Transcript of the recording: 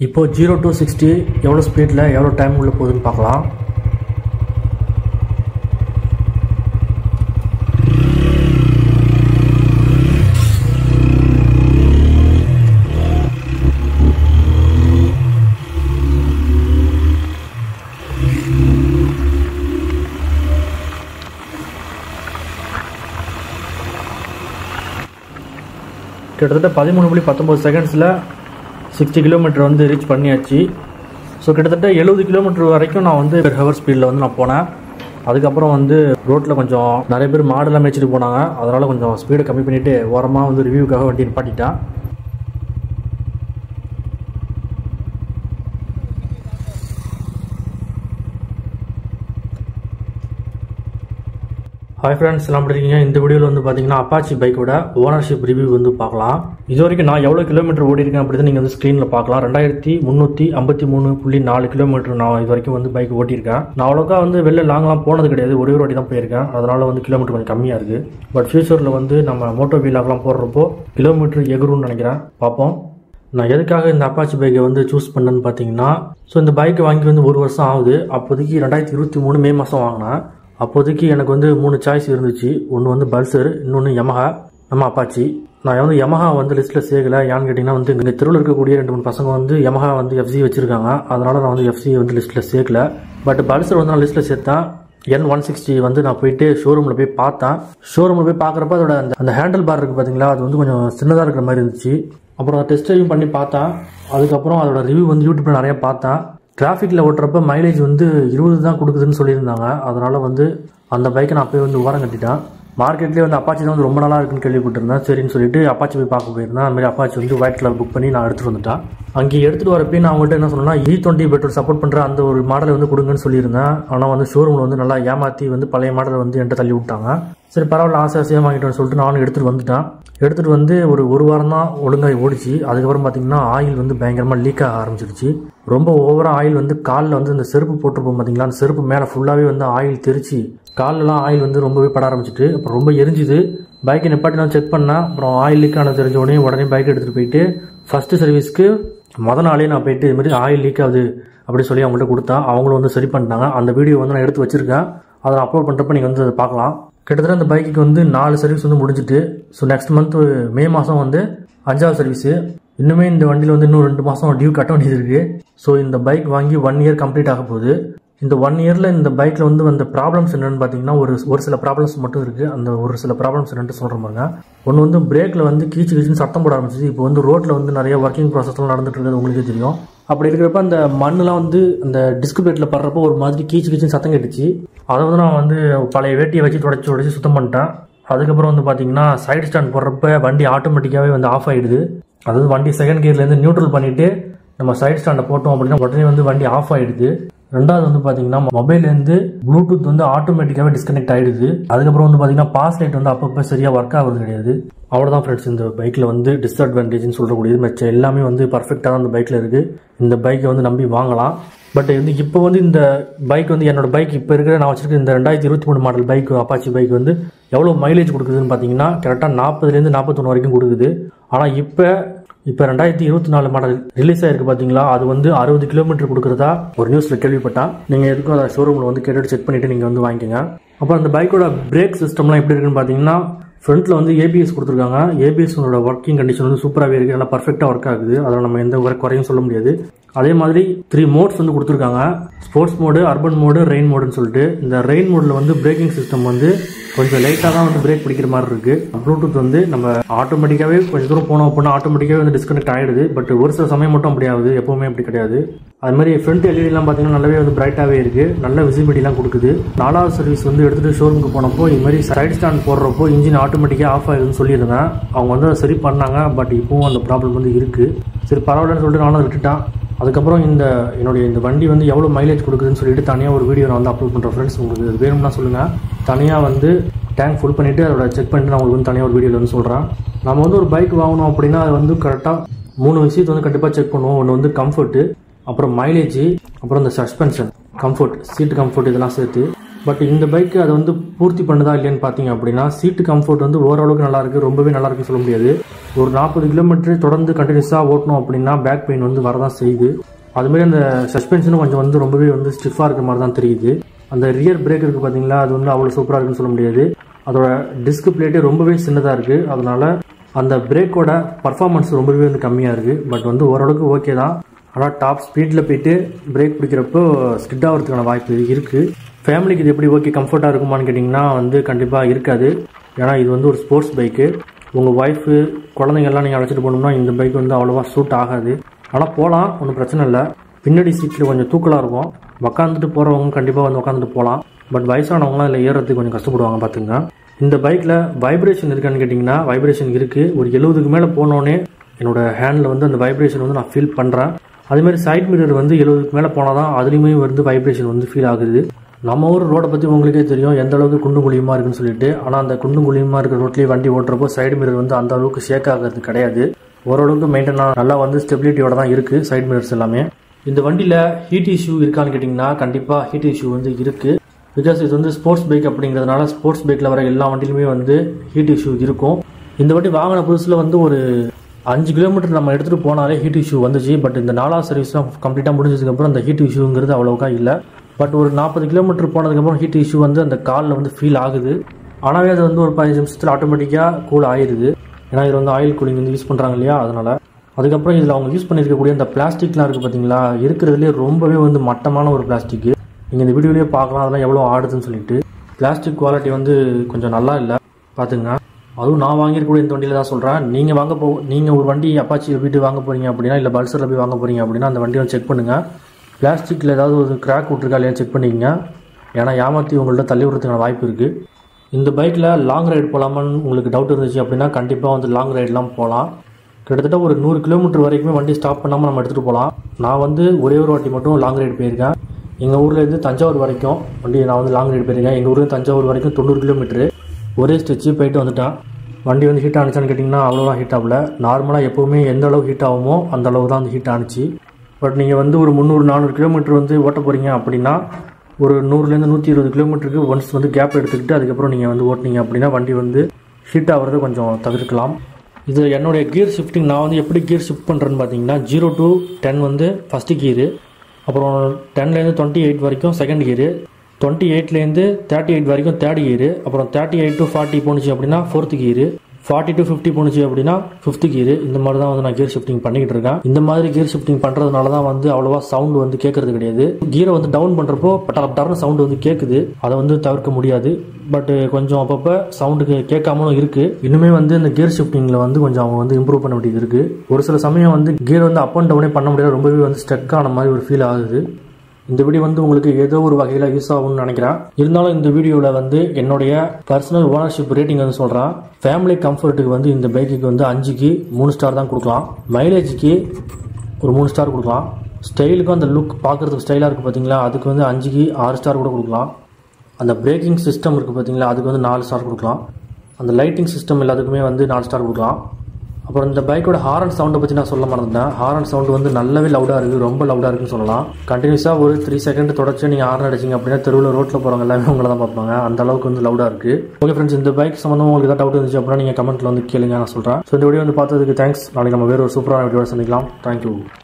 இப்போ zero to sixty எவ்வளோ ஸ்பீடில் எவ்வளோ டைம் உள்ள போகுதுன்னு பார்க்கலாம் கிட்டத்தட்ட பதிமூணு புள்ளி பத்தொம்பது செகண்ட்ஸில் சிக்ஸ்டி கிலோமீட்டர் வந்து ரீச் பண்ணியாச்சு ஸோ கிட்டத்தட்ட எழுபது கிலோமீட்டர் வரைக்கும் நான் வந்து பெர் ஹவர் ஸ்பீடில் வந்து நான் போனேன் அதுக்கப்புறம் வந்து ரோட்டில் கொஞ்சம் நிறைய பேர் மாடெல்லாம் மேய்ச்சிட்டு போனாங்க அதனால் கொஞ்சம் ஸ்பீடை கம்மி பண்ணிவிட்டு ஓரமாக வந்து ரிவ்யூக்காக வண்டி நிப்பாட்டிட்டேன் ஹாய் ஃப்ரெண்ட்ஸ் எல்லாம் எப்படி இருக்கீங்க இந்த வீடியோவில் வந்து பார்த்தீங்கன்னா அப்பாச்சி பைக்கோட ஓனர்ஷிப் ரிவ்யூ வந்து பார்க்கலாம் இது வரைக்கும் நான் எவ்வளோ கிலோமீட்டர் ஓடி இருக்கேன் அப்படின்னு நீங்கள் வந்து ஸ்க்ரீனில் பார்க்கலாம் ரெண்டாயிரத்தி முந்நூற்றி ஐம்பத்தி மூணு புள்ளி நாலு கிலோமீட்டர் நான் இது வரைக்கும் வந்து பைக் ஓட்டியிருக்கேன் நான் அவ்வளோக்கா வந்து வெளில லாங்லாம் போனது கிடையாது ஒரே ஒரு வாட்டி தான் போயிருக்கேன் அதனால் வந்து கிலோமீட்டர் கொஞ்சம் கம்மியாக இருக்குது பட் ஃபியூச்சரில் வந்து நம்ம மோட்டோ வீலாகலாம் போடுறப்போ கிலோமீட்டர் எகுருன்னு நினைக்கிறேன் பார்ப்போம் நான் எதுக்காக இந்த அப்பாச்சி பைக்கை வந்து சூஸ் பண்ணேன்னு பார்த்தீங்கன்னா ஸோ இந்த பைக்கை வாங்கி வந்து ஒரு வருஷம் ஆகுது அப்போதைக்கு ரெண்டாயிரத்தி இருபத்தி மூணு மே மாதம் வாங்கினேன் அப்போதைக்கு எனக்கு வந்து மூணு சாய்ஸ் இருந்துச்சு ஒன்று வந்து பல்சர் இன்னொன்று யமஹா நம்ம அப்பாச்சி நான் வந்து யமஹா வந்து லிஸ்ட்டில் சேர்க்கல ஏன்னு கேட்டிங்கன்னா வந்து இங்கே தெருவில் இருக்கக்கூடிய ரெண்டு மூணு பசங்க வந்து யமஹா வந்து எஃப்சி வச்சுருக்காங்க அதனால் நான் வந்து எஃப்சி வந்து லிஸ்ட்டில் சேர்க்கல பட் பல்சர் வந்து நான் லிஸ்ட்டில் சேர்த்தேன் என் ஒன் சிக்ஸ்டி வந்து நான் போயிட்டு ஷோரூமில் போய் பார்த்தேன் ஷோரூமில் போய் பார்க்குறப்ப அதோட அந்த அந்த ஹேண்டில் பார் இருக்குது பார்த்தீங்களா அது வந்து கொஞ்சம் சின்னதாக இருக்கிற மாதிரி இருந்துச்சு அப்புறம் டெஸ்ட் ட்ரைவ் பண்ணி பார்த்தேன் அதுக்கப்புறம் அதோட ரிவ்யூ வந்து யூடியூப்பில் நிறைய பார்த்தேன் டிராஃபிக்கில் ஓட்டுறப்ப மைலேஜ் வந்து இருபது தான் கொடுக்குதுன்னு சொல்லியிருந்தாங்க அதனால் வந்து அந்த பைக்கை நான் போய் வந்து ஓரம் கட்டிட்டேன் மார்க்கெட்லேயே வந்து அப்பாச்சி தான் வந்து ரொம்ப நாளாக இருக்குன்னு கேள்விப்பட்டிருந்தேன் சரின்னு சொல்லிட்டு அப்பாச்சி போய் பார்க்க போயிருந்தேன் அந்த மாதிரி அப்பாச்சி வந்து ஒயிட் கலர் புக் பண்ணி நான் எடுத்துகிட்டு வந்துட்டேன் அங்கே எடுத்துகிட்டு வரப்பே நான் அவங்கள்ட்ட என்ன சொன்னேன்னா இ டுவெண்ட்டி பெட்ரோல் சப்போர்ட் பண்ணுற அந்த ஒரு மாடலை வந்து கொடுங்கன்னு சொல்லியிருந்தேன் ஆனால் வந்து ஷோரூமில் வந்து நல்லா ஏமாற்றி வந்து பழைய மாடலை வந்து என்கிட்ட தள்ளி விட்டாங்க சரி பரவாயில்ல ஆசை ஆசையாக வாங்கிட்டோன்னு சொல்லிட்டு நானும் எடுத்துகிட்டு வந்துட்டேன் எடுத்துகிட்டு வந்து ஒரு ஒரு வாரம் தான் ஒழுங்காக ஓடிச்சு அதுக்கப்புறம் பார்த்தீங்கன்னா ஆயில் வந்து பயங்கரமாக லீக் ஆக ஆரம்பிச்சிருச்சு ரொம்ப ஓவராக ஆயில் வந்து காலில் வந்து இந்த செருப்பு போட்டிருப்போம் பார்த்தீங்களா அந்த செருப்பு மேலே ஃபுல்லாகவே வந்து ஆயில் தெரிச்சு கால்லலாம் ஆயில் வந்து ரொம்பவே பட ஆரம்பிச்சிட்டு அப்புறம் ரொம்ப எரிஞ்சுது பைக்கை நிப்பாட்டி நான் செக் பண்ணேன் அப்புறம் ஆயில் லீக் ஆனது தெரிஞ்ச உடனே உடனே பைக் எடுத்துகிட்டு போயிட்டு ஃபஸ்ட்டு சர்வீஸ்க்கு முத நாளே நான் போயிட்டு இது மாதிரி ஆயில் லீக் ஆகுது அப்படி சொல்லி அவங்கள்ட்ட கொடுத்தா அவங்களும் வந்து சரி பண்ணிட்டாங்க அந்த வீடியோ வந்து நான் எடுத்து வச்சிருக்கேன் அதை நான் அப்லோட் பண்ணுறப்ப நீங்கள் வந்து அதை பார்க்கலாம் கிட்டத்தட்ட அந்த பைக்குக்கு வந்து நாலு சர்வீஸ் வந்து முடிஞ்சிட்டு ஸோ நெக்ஸ்ட் மந்த் மே மாதம் வந்து அஞ்சாவது சர்வீஸு இன்னுமே இந்த வண்டியில் வந்து இன்னும் ரெண்டு மாதம் டியூ கட்ட வேண்டியது இருக்குது ஸோ இந்த பைக் வாங்கி ஒன் இயர் கம்ப்ளீட் ஆக போகுது இந்த ஒன் இயரில் இந்த பைக்கில் வந்து வந்த ப்ராப்ளம்ஸ் என்னென்னு பார்த்தீங்கன்னா ஒரு ஒரு சில ப்ராப்ளம்ஸ் மட்டும் இருக்குது அந்த ஒரு சில ப்ராப்ளம்ஸ் என்னென்னு சொல்கிற பாருங்க ஒன்று வந்து பிரேக்கில் வந்து கீச்சு கீச்சுன்னு சத்தம் போட ஆரம்பிச்சிது இப்போ வந்து ரோட்டில் வந்து நிறைய ஒர்க்கிங் ப்ராசஸ்லாம் நடந்துட்டு இருக்குது உங்களுக்கே தெரியும் அப்படி இருக்கிறப்ப அந்த மண்ணெலாம் வந்து அந்த டிஸ்க் பிளேட்டில் படுறப்போ ஒரு மாதிரி கீச்சு கீச்சுன்னு சத்தம் கேட்டுச்சு அதை வந்து நான் வந்து பழைய வேட்டியை வச்சு தொடச்சி தொடச்சி சுத்தம் பண்ணிட்டேன் அதுக்கப்புறம் வந்து பார்த்தீங்கன்னா சைடு ஸ்டாண்ட் போடுறப்ப வண்டி ஆட்டோமேட்டிக்காகவே வந்து ஆஃப் ஆகிடுது அதாவது வண்டி செகண்ட் கியர்லேருந்து நியூட்ரல் பண்ணிவிட்டு நம்ம சைடு ஸ்டாண்டை போட்டோம் அப்படின்னா உடனே வந்து வண்டி ஆஃப் ஆகிடுது ரெண்டாவது வந்து பார்த்தீங்கன்னா மொபைல்லேருந்து ப்ளூடூத் வந்து ஆட்டோமேட்டிக்காகவே டிஸ்கனெக்ட் ஆகிடுது அதுக்கப்புறம் வந்து பார்த்தீங்கன்னா பாஸ் லைட் வந்து அப்பப்போ சரியாக ஒர்க் ஆகுறது கிடையாது அவ்வளோதான் ஃப்ரெண்ட்ஸ் இந்த பைக்கில் வந்து டிஸ்அட்வான்டேஜ்னு சொல்லக்கூடியது மிச்சம் எல்லாமே வந்து பர்ஃபெக்டாக தான் அந்த பைக்கில் இருக்குது இந்த பைக்கை வந்து நம்பி வாங்கலாம் பட் வந்து இப்போ வந்து இந்த பைக் வந்து என்னோட பைக் இப்போ இருக்கிற நான் வச்சிருக்க இந்த ரெண்டாயிரத்தி இருபத்தி மூணு மாடல் பைக் அப்பாச்சி பைக் வந்து எவ்வளோ மைலேஜ் கொடுக்குதுன்னு பார்த்தீங்கன்னா கரெக்டாக நாற்பதுலேருந்து நாற்பத்தொன்று வரைக்கும் கொடுக்குது ஆனால் இப்போ இப்போ ரெண்டாயிரத்தி இருபத்தி நாலு மாடல் ரிலீஸ் ஆயிருக்கு பார்த்தீங்களா அது வந்து அறுபது கிலோமீட்டர் கொடுக்குறதா ஒரு நியூஸில் கேள்விப்பட்டேன் நீங்கள் எதுக்கும் அதை ஷோரூமில் வந்து கேட்டுட்டு செக் பண்ணிவிட்டு நீங்கள் வந்து வாங்கிக்கோங்க அப்புறம் அந்த பைக்கோட பிரேக் சிஸ்டம்லாம் எப்படி இருக்குன்னு பார்த்தீங்கன்னா ஃப்ரண்ட்டில் வந்து ஏபிஎஸ் கொடுத்துருக்காங்க ஏபிஎஸ்னோட ஒர்க்கிங் கண்டிஷன் வந்து சூப்பராகவே இருக்குது நல்லா பர்ஃபெக்டாக ஒர்க் ஆகுது அதில் நம்ம எந்த ஒரு குறையும் சொல்ல முடியாது அதே மாதிரி த்ரீ மோட்ஸ் வந்து கொடுத்துருக்காங்க sports mode urban mode rain மோடுன்னு சொல்லிட்டு இந்த ரெயின் மோடில் வந்து பிரேக்கிங் சிஸ்டம் வந்து கொஞ்சம் லைட்டாக தான் வந்து பிரேக் பிடிக்கிற மாதிரி இருக்குது ப்ளூடூத் வந்து நம்ம ஆட்டோமேட்டிக்காகவே கொஞ்சம் தூரம் போனோம் அப்படின்னா ஆட்டோமேட்டிக்காகவே வந்து டிஸ்கனெக்ட் ஆகிடுது பட் ஒரு சில சமயம் மட்டும் அப்படி ஆகுது எப்போவுமே அப்படி கிடையாது அது மாதிரி ஃப்ரண்ட் எல்இடிலாம் பார்த்தீங்கன்னா நல்லாவே வந்து பிரைட்டாகவே இருக்குது நல்ல விசிபிலிட்டிலாம் கொடுக்குது நாலாவது சர்வீஸ் வந்து எடுத்துகிட்டு ஷோரூமுக்கு போனப்போ இது மாதிரி சைடு ஸ்டாண்ட் போடுறப்போ இன்ஜின் ஆட்டோமேட்டிக்காக ஆஃப் ஆகிடுதுன்னு சொல்லியிருந்தேன் அவங்க வந்து அதை சரி பண்ணாங்க பட் இப்போவும் அந்த ப்ராப்ளம் வந்து இருக்குது சரி பரவாயில்லன்னு சொல்லிட்டு நானும் அதை விட்டுட்டேன் அதுக்கப்புறம் இந்த என்னுடைய இந்த வண்டி வந்து எவ்வளோ மைலேஜ் கொடுக்குதுன்னு சொல்லிட்டு தனியாக ஒரு வீடியோ நான் வந்து அப்லோட் பண்ணுறேன் ஃப்ரெண்ட்ஸ் உங்களுக்கு இது வேணும்னா சொல்லுங்கள் தனியாக வந்து டேங்க் ஃபுல் பண்ணிவிட்டு அதோட செக் பண்ணிட்டு நான் உங்களுக்கு வந்து தனியாக ஒரு வீடியோவில் வந்து சொல்கிறேன் நம்ம வந்து ஒரு பைக் வாங்கணும் அப்படின்னா அது வந்து கரெக்டாக மூணு விஷயத்தை வந்து கண்டிப்பாக செக் பண்ணுவோம் ஒன்று வந்து கம்ஃபர்ட்டு அப்புறம் மைலேஜ் அப்புறம் இந்த சஸ்பென்ஷன் கம்ஃபர்ட் சீட் கம்ஃபர்ட் இதெல்லாம் சேர்த்து பட் இந்த பைக்கு அதை வந்து பூர்த்தி பண்ணுதா இல்லையான்னு பார்த்தீங்க அப்படின்னா சீட்டு கம்ஃபர்ட் வந்து ஓரளவுக்கு நல்லா இருக்கு ரொம்பவே நல்லா இருக்குன்னு சொல்ல முடியாது ஒரு நாற்பது கிலோமீட்டர் தொடர்ந்து கண்டினியூஸாக ஓட்டணும் அப்படின்னா பேக் பெயின் வந்து வரதான் செய்யுது அதுமாரி அந்த சஸ்பென்ஷனும் கொஞ்சம் வந்து ரொம்பவே வந்து ஸ்டிஃபாக இருக்க மாதிரி தான் தெரியுது அந்த ரியர் பிரேக் இருக்குது பார்த்தீங்களா அது வந்து அவ்வளோ சூப்பராக இருக்குன்னு சொல்ல முடியாது அதோட டிஸ்க் பிளேட்டே ரொம்பவே சின்னதாக இருக்குது அதனால அந்த பிரேக்கோட பர்ஃபார்மன்ஸ் ரொம்பவே வந்து கம்மியாக இருக்குது பட் வந்து ஓரளவுக்கு ஓகே தான் ஆனால் டாப் ஸ்பீடில் போயிட்டு பிரேக் பிடிக்கிறப்போ ஸ்கிட் ஆகிறதுக்கான வாய்ப்பு இருக்குது ஃபேமிலிக்கு இது எப்படி ஓகே கம்ஃபர்ட்டாக இருக்குமான்னு கேட்டிங்கன்னா வந்து கண்டிப்பாக இருக்காது ஏன்னா இது வந்து ஒரு ஸ்போர்ட்ஸ் பைக்கு உங்கள் ஒய்ஃபு குழந்தைங்கள்லாம் நீங்கள் அழைச்சிட்டு போகணும்னா இந்த பைக் வந்து அவ்வளோவா சூட் ஆகாது ஆனால் போகலாம் ஒன்றும் பிரச்சனை இல்லை பின்னாடி சீட்டில் கொஞ்சம் தூக்கலாக இருக்கும் உக்காந்துட்டு போகிறவங்க கண்டிப்பாக வந்து உட்காந்துட்டு போகலாம் பட் வயசானவங்களாம் இதில் ஏறுறதுக்கு கொஞ்சம் கஷ்டப்படுவாங்க பார்த்துங்க இந்த பைக்கில் வைப்ரேஷன் இருக்கான்னு கேட்டிங்கன்னா வைப்ரேஷன் இருக்குது ஒரு எழுபதுக்கு மேலே போனோடனே என்னோட ஹேண்டில் வந்து அந்த வைப்ரேஷன் வந்து நான் ஃபீல் பண்ணுறேன் அதேமாதிரி சைட் மிரர் வந்து எழுபதுக்கு மேலே போனால் தான் அதுலேயுமே வந்து வைப்ரேஷன் வந்து ஃபீல் ஆகுது நம்ம ஊர் ரோடை பற்றி உங்களுக்கே தெரியும் எந்த அளவுக்கு குண்டும் குழியுமா இருக்குன்னு சொல்லிட்டு ஆனால் அந்த குண்டும் குழியுமா இருக்கிற ரோட்லேயே வண்டி ஓட்டுறப்போ சைடு மிரர் வந்து அந்த அளவுக்கு ஷேக் ஆகிறது கிடையாது ஓரளவுக்கு மெயின்டைனாக நல்லா வந்து ஸ்டெபிலிட்டியோட தான் இருக்குது சைடு மிரர்ஸ் எல்லாமே இந்த வண்டியில் ஹீட் இஷ்யூ இருக்கான்னு கேட்டிங்கன்னா கண்டிப்பாக ஹீட் இஷ்யூ வந்து இருக்குது பிகாஸ் இது வந்து ஸ்போர்ட்ஸ் பைக் அப்படிங்கிறதுனால ஸ்போர்ட்ஸ் பைக்கில் வர எல்லா வண்டியிலுமே வந்து ஹீட் இஷ்யூ இருக்கும் இந்த வண்டி வாங்கின புதுசில் வந்து ஒரு அஞ்சு கிலோமீட்டர் நம்ம எடுத்துகிட்டு போனாலே ஹீட் இஷ்யூ வந்துச்சு பட் இந்த நாலாவது சர்வீஸ்லாம் கம்ப்ளீட்டாக முடிஞ்சதுக்கப்புறம் அந்த ஹீட் இஷ்யூங்கிறது அவ்வளோக்கா இல்லை பட் ஒரு நாற்பது கிலோமீட்டர் போனதுக்கப்புறம் ஹீட் இஷ்யூ வந்து அந்த காலில் வந்து ஃபீல் ஆகுது ஆனாவே அது வந்து ஒரு பதினஞ்சு நிமிஷத்தில் ஆட்டோமேட்டிக்காக கூல் ஆயிடுது ஏன்னா இது வந்து ஆயில் கூலிங் வந்து யூஸ் பண்ணுறாங்க இல்லையா அதனால் அதுக்கப்புறம் இதில் அவங்க யூஸ் பண்ணியிருக்கக்கூடிய அந்த பிளாஸ்டிக்லாம் இருக்குது பார்த்தீங்களா இருக்கிறதுலே ரொம்பவே வந்து மட்டமான ஒரு பிளாஸ்டிக் நீங்கள் இந்த வீடியோலேயே பார்க்கலாம் அதெல்லாம் எவ்வளோ ஆடுதுன்னு சொல்லிட்டு பிளாஸ்டிக் குவாலிட்டி வந்து கொஞ்சம் நல்லா இல்லை பார்த்துங்க அதுவும் நான் வாங்கியிருக்கக்கூடிய இந்த வண்டியில் தான் சொல்கிறேன் நீங்கள் வாங்க போ நீங்கள் ஒரு வண்டி அப்பாச்சி வீட்டு வாங்க போகிறீங்க அப்படின்னா இல்லை பல்சரில் போய் வாங்க போகிறீங்க அப்படின்னா அந்த வண்டியை செக் பண்ணுங்கள் பிளாஸ்டிக்கில் ஏதாவது ஒரு கிராக் விட்ருக்கா இல்லையா செக் பண்ணிக்கங்க ஏன்னா ஏமாற்றி உங்கள்ட்ட தள்ளி விடுறதுக்கான வாய்ப்பு இருக்குது இந்த பைக்கில் லாங் ரைடு போகலாமான்னு உங்களுக்கு டவுட் இருந்துச்சு அப்படின்னா கண்டிப்பாக வந்து லாங் ரைடெலாம் போகலாம் கிட்டத்தட்ட ஒரு நூறு கிலோமீட்டர் வரைக்குமே வண்டி ஸ்டாப் பண்ணாமல் நம்ம எடுத்துகிட்டு போகலாம் நான் வந்து ஒரே ஒரு வாட்டி மட்டும் லாங் ரைடு போயிருக்கேன் எங்கள் ஊர்லேருந்து தஞ்சாவூர் வரைக்கும் வண்டி நான் வந்து லாங் ரைடு போயிருக்கேன் எங்கள் ஊர்லேருந்து தஞ்சாவூர் வரைக்கும் தொண்ணூறு கிலோமீட்டரு ஒரே ஸ்டிச்சு போயிட்டு வந்துட்டேன் வண்டி வந்து ஹீட் ஆனிச்சான்னு கேட்டிங்கன்னா அவ்வளோதான் ஹீட் ஆகல நார்மலாக எப்போவுமே எந்த அளவுக்கு ஹீட் ஆகுமோ அந்த அளவு தான் வந்து ஹீட் ஆனிச்சு பட் நீங்கள் வந்து ஒரு முந்நூறு நானூறு கிலோமீட்டர் வந்து ஓட்ட போகிறீங்க அப்படின்னா ஒரு நூறுலேருந்து நூற்றி இருபது கிலோமீட்டருக்கு ஒன்ஸ் வந்து கேப் எடுத்துக்கிட்டு அதுக்கப்புறம் நீங்கள் வந்து ஓட்டினீங்க அப்படின்னா வண்டி வந்து ஹீட் ஆகிறத கொஞ்சம் தவிர்க்கலாம் இது என்னுடைய கியர் ஷிஃப்டிங் நான் வந்து எப்படி கியர் ஷிஃப்ட் பண்ணுறேன்னு பார்த்தீங்கன்னா ஜீரோ டு டென் வந்து ஃபஸ்ட்டு கியரு அப்புறம் டென்லேருந்து டுவெண்ட்டி எயிட் வரைக்கும் செகண்ட் கியரு டுவெண்ட்டி எயிட்லேருந்து தேர்ட்டி எயிட் வரைக்கும் தேர்ட் கியரு அப்புறம் தேர்ட்டி எயிட் டு ஃபார்ட்டி போணுச்சு அப்படின்னா fourth gear forty to fifty போணுச்சு அப்படின்னா ஃபிஃப்த் கியர் இந்த மாதிரி தான் வந்து நான் கியர் ஷிஃப்டிங் பண்ணிக்கிட்டு இருக்கேன் இந்த மாதிரி கியர் ஷிஃப்டிங் பண்ணுறதுனால தான் வந்து அவ்வளோவா சவுண்ட் வந்து கேட்கறது கிடையாது கியரை வந்து டவுன் பண்ணுறப்போ பட்டர் பட்டர்னு சவுண்ட் வந்து கேட்குது அதை வந்து தவிர்க்க முடியாது பட் கொஞ்சம் அப்பப்போ சவுண்டுக்கு கேட்காமலும் இருக்கு இன்னுமே வந்து இந்த கியர் ஷிஃப்டிங்கில் வந்து கொஞ்சம் அவங்க வந்து இம்ப்ரூவ் பண்ண வேண்டியது இருக்கு ஒரு சில சமயம் வந்து கியர் வந்து அப் அண்ட் டவுனே பண்ண முடியாது ரொம்பவே வந்து ஸ்டக் ஆன மாதிரி ஒரு ஃபீல் ஆகுது இந்த வீடியோ வந்து உங்களுக்கு ஏதோ ஒரு வகையில் யூஸ் ஆகும்னு நினைக்கிறேன் இருந்தாலும் இந்த வீடியோவில் வந்து என்னுடைய பர்சனல் ஓனர்ஷிப் ரேட்டிங் வந்து சொல்கிறேன் ஃபேமிலி கம்ஃபர்ட்டுக்கு வந்து இந்த பைக்குக்கு வந்து அஞ்சுக்கு மூணு ஸ்டார் தான் கொடுக்கலாம் மைலேஜுக்கு ஒரு மூணு ஸ்டார் கொடுக்கலாம் ஸ்டைலுக்கும் அந்த லுக் பார்க்குறதுக்கு ஸ்டைலாக இருக்குது பார்த்தீங்களா அதுக்கு வந்து அஞ்சுக்கு ஆறு ஸ்டார் கூட கொடுக்கலாம் அந்த பிரேக்கிங் சிஸ்டம் இருக்குது பார்த்தீங்களா அதுக்கு வந்து நாலு ஸ்டார் கொடுக்கலாம் அந்த லைட்டிங் சிஸ்டம் எல்லாத்துக்குமே வந்து நாலு ஸ்டார் கொடுக்கலாம் அப்புறம் இந்த பைக்கோட ஹாரன் சவுண்டை பற்றி நான் சொல்ல மறந்துட்டேன் ஹாரன் சவுண்டு வந்து நல்லாவே லவுடாக இருக்குது ரொம்ப லவுடாக இருக்குன்னு சொல்லலாம் கண்டினியூஸாக ஒரு த்ரீ செகண்ட் தொடர்ச்சி நீங்கள் ஹாரன் அடிச்சிங்க அப்படின்னா தெருவில் ரோட்டில் போகிறவங்க எல்லாமே உங்களை தான் பார்ப்பாங்க அந்த அளவுக்கு வந்து லவுடாக இருக்குது ஓகே ஃப்ரெண்ட்ஸ் இந்த பைக் சம்மந்தமாக உங்களுக்கு ஏதாவது டவுட் இருந்துச்சு அப்படின்னா நீங்கள் கமெண்ட்டில் வந்து கேளுங்க நான் சொல்கிறேன் ஸோ இந்த வீடியோ வந்து பார்த்ததுக்கு தேங்க்ஸ் நாளைக்கு நம்ம வேறு ஒரு சூப்பரான வீடியோ சந்திக்கலாம் தேங்க்யூ